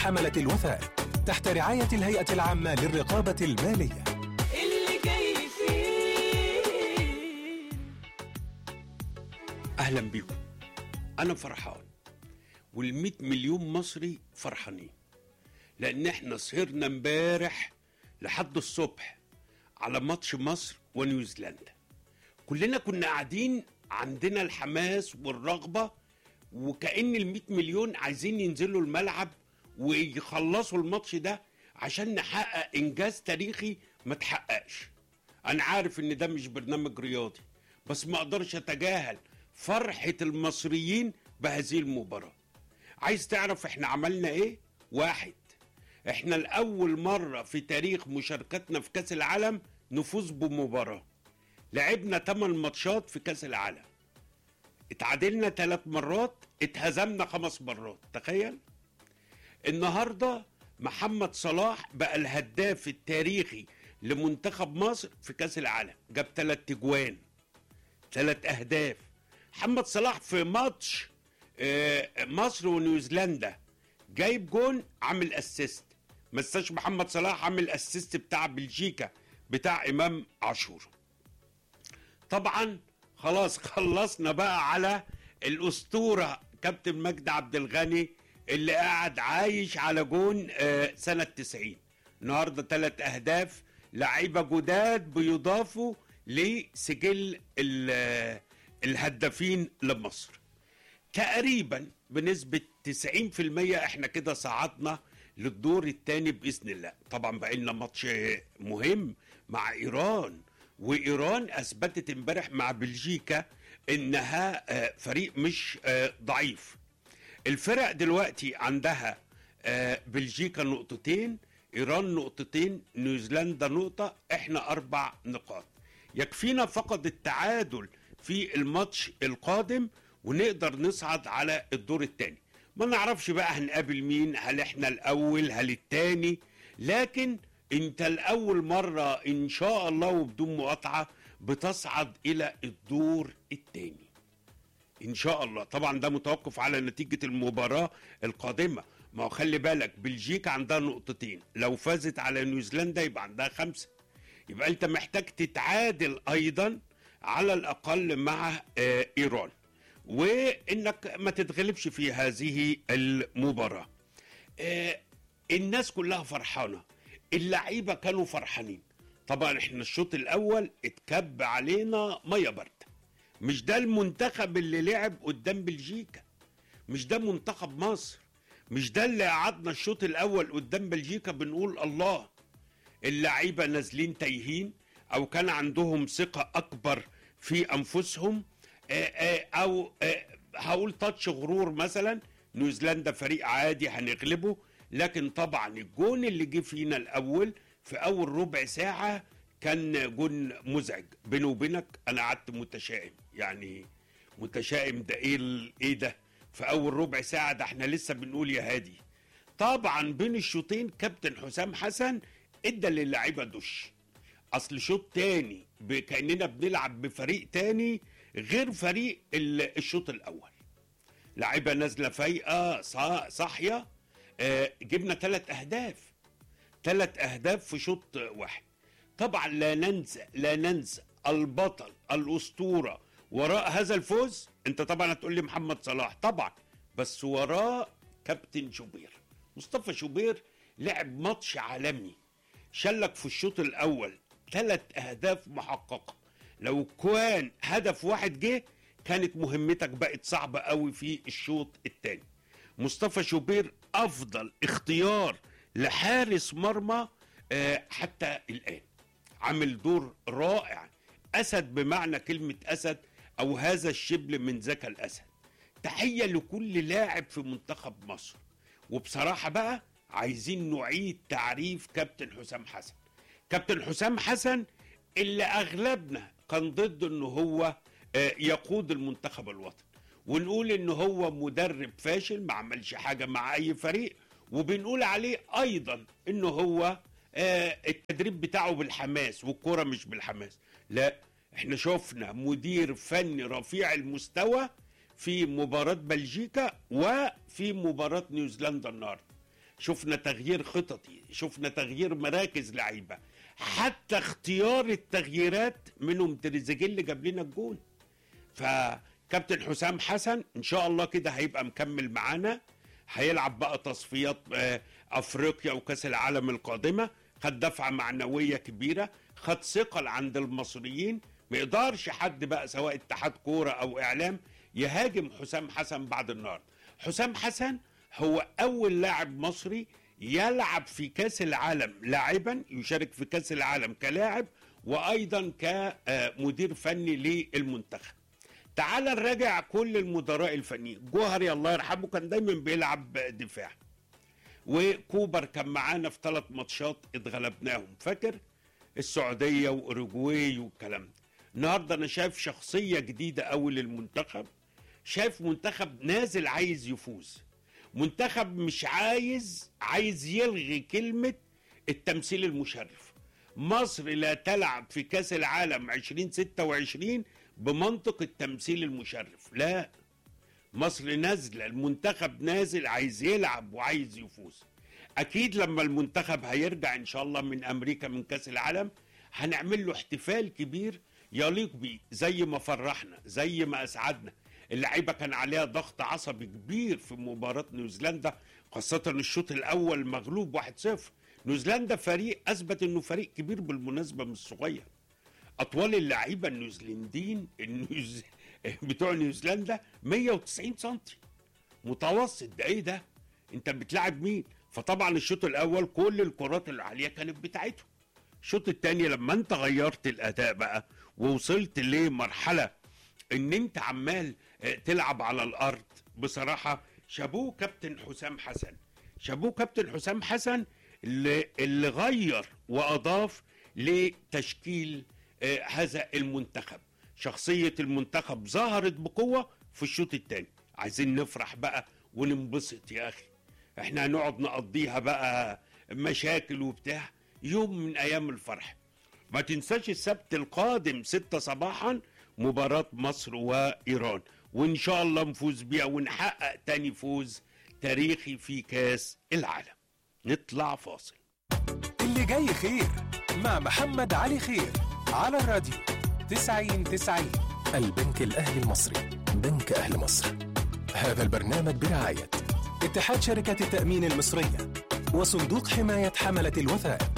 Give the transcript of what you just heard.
حملة الوثائق تحت رعاية الهيئة العامة للرقابة المالية اللي جاي فيه اهلا بيكم انا فرحان وال100 مليون مصري فرحانين لان احنا سهرنا امبارح لحد الصبح على ماتش مصر ونيوزيلندا كلنا كنا قاعدين عندنا الحماس والرغبه وكأن ال100 مليون عايزين ينزلوا الملعب ويخلصوا الماتش ده عشان نحقق انجاز تاريخي ما تحققش انا عارف ان ده مش برنامج رياضي بس ما اقدرش اتجاهل فرحة المصريين بهذه المباراة عايز تعرف احنا عملنا ايه واحد احنا الاول مرة في تاريخ مشاركتنا في كاس العالم نفوز بمباراة لعبنا 8 ماتشات في كاس العالم اتعادلنا ثلاث مرات اتهزمنا خمس مرات تخيل النهارده محمد صلاح بقى الهداف التاريخي لمنتخب مصر في كاس العالم جاب ثلاث تجوان ثلاث اهداف محمد صلاح في ماتش آه، مصر ونيوزيلندا جايب جون عامل اسيست ما استاش محمد صلاح عامل اسيست بتاع بلجيكا بتاع امام عاشور طبعا خلاص خلصنا بقى على الاسطوره كابتن مجدي عبد الغني اللي قاعد عايش على جون آه، سنه 90 النهارده ثلاث اهداف لعيبه جداد بيضافوا لسجل ال- آه، الهدافين لمصر تقريبا بنسبة 90% احنا كده صعدنا للدور الثاني بإذن الله طبعا بقى لنا ماتش مهم مع إيران وإيران أثبتت امبارح مع بلجيكا إنها آه، فريق مش آه، ضعيف الفرق دلوقتي عندها آه، بلجيكا نقطتين ايران نقطتين نيوزيلندا نقطه احنا اربع نقاط يكفينا فقط التعادل في الماتش القادم ونقدر نصعد على الدور الثاني ما نعرفش بقى هنقابل مين هل احنا الاول هل الثاني لكن انت الاول مره ان شاء الله وبدون مقاطعه بتصعد الى الدور الثاني ان شاء الله طبعا ده متوقف على نتيجه المباراه القادمه ما هو خلي بالك بلجيكا عندها نقطتين لو فازت على نيوزيلندا يبقى عندها خمسه يبقى انت محتاج تتعادل ايضا على الاقل مع آه، ايران وانك ما تتغلبش في هذه المباراه آه، الناس كلها فرحانه اللعيبه كانوا فرحانين طبعا احنا الشوط الاول اتكب علينا ميه بارده مش ده المنتخب اللي لعب قدام بلجيكا مش ده منتخب مصر مش ده اللي قعدنا الشوط الاول قدام بلجيكا بنقول الله اللعيبه نازلين تايهين او كان عندهم ثقه اكبر في انفسهم آه، آه، او آه، هقول تاتش غرور مثلا نيوزيلندا فريق عادي هنغلبه لكن طبعا الجون اللي جه فينا الاول في اول ربع ساعه كان جون مزعج بيني وبينك انا قعدت متشائم يعني متشائم ده ايه ال- ايه ده في اول ربع ساعه ده احنا لسه بنقول يا هادي طبعا بين الشوطين كابتن حسام حسن ادى للعيبه دش اصل شوط تاني ب- كاننا بنلعب بفريق تاني غير فريق ال- الشوط الاول لعيبه نازله فايقه صا- صاحيه آه، جبنا ثلاث اهداف ثلاث اهداف في شوط واحد طبعا لا ننسى لا ننسى البطل الاسطوره وراء هذا الفوز انت طبعا هتقول لي محمد صلاح طبعا بس وراه كابتن شوبير مصطفى شوبير لعب ماتش عالمي شلك في الشوط الاول ثلاث اهداف محققه لو كان هدف واحد جه كانت مهمتك بقت صعبه قوي في الشوط الثاني مصطفى شوبير افضل اختيار لحارس مرمى آه، حتى الان عامل دور رائع اسد بمعنى كلمه اسد او هذا الشبل من ذكى الاسد تحيه لكل لاعب في منتخب مصر وبصراحه بقى عايزين نعيد تعريف كابتن حسام حسن كابتن حسام حسن اللي اغلبنا كان ضد انه هو آه، يقود المنتخب الوطني ونقول ان هو مدرب فاشل ما عملش حاجه مع اي فريق وبنقول عليه ايضا انه هو آه، التدريب بتاعه بالحماس والكرة مش بالحماس لا احنا شفنا مدير فني رفيع المستوى في مباراة بلجيكا وفي مباراة نيوزيلندا النهارده شفنا تغيير خططي شفنا تغيير مراكز لعيبه حتى اختيار التغييرات منهم تريزيجيه اللي جاب لنا الجول فكابتن حسام حسن ان شاء الله كده هيبقى مكمل معانا هيلعب بقى تصفيات آه، افريقيا وكاس العالم القادمه خد دفعه معنويه كبيره خد ثقل عند المصريين ما يقدرش حد بقى سواء اتحاد كوره او اعلام يهاجم حسام حسن بعد النهارده حسام حسن هو اول لاعب مصري يلعب في كاس العالم لاعبا يشارك في كاس العالم كلاعب وايضا كمدير فني للمنتخب تعال نراجع كل المدراء الفنيين جوهري الله يرحمه كان دايما بيلعب دفاع وكوبر كان معانا في ثلاث ماتشات اتغلبناهم فاكر السعوديه واوروجواي والكلام ده النهارده انا شايف شخصيه جديده قوي للمنتخب شايف منتخب نازل عايز يفوز منتخب مش عايز عايز يلغي كلمه التمثيل المشرف مصر لا تلعب في كاس العالم 2026 بمنطق التمثيل المشرف لا مصر نازله المنتخب نازل عايز يلعب وعايز يفوز اكيد لما المنتخب هيرجع ان شاء الله من امريكا من كاس العالم هنعمل له احتفال كبير يليق بيه زي ما فرحنا زي ما اسعدنا اللعيبه كان عليها ضغط عصبي كبير في مباراه نيوزيلندا خاصه الشوط الاول مغلوب 1-0 نيوزيلندا فريق اثبت انه فريق كبير بالمناسبه مش صغير اطوال اللعيبه النيوزيلنديين النيوز... بتوع نيوزيلندا 190 سم متوسط ده ايه ده انت بتلعب مين فطبعا الشوط الاول كل الكرات العاليه كانت بتاعتهم الشوط الثاني لما انت غيرت الاداء بقى ووصلت لمرحله ان انت عمال آه، تلعب على الارض بصراحه شابوه كابتن حسام حسن شابوه كابتن حسام حسن اللي, اللي غير واضاف لتشكيل آه، هذا المنتخب شخصيه المنتخب ظهرت بقوه في الشوط الثاني عايزين نفرح بقى وننبسط يا اخي احنا هنقعد نقضيها بقى مشاكل وبتاع يوم من ايام الفرح ما تنساش السبت القادم ستة صباحا مباراة مصر وإيران وإن شاء الله نفوز بيها ونحقق تاني فوز تاريخي في كاس العالم نطلع فاصل اللي جاي خير مع محمد علي خير على الراديو 90 90 البنك الأهلي المصري بنك أهل مصر هذا البرنامج برعاية اتحاد شركة التأمين المصرية وصندوق حماية حملة الوثائق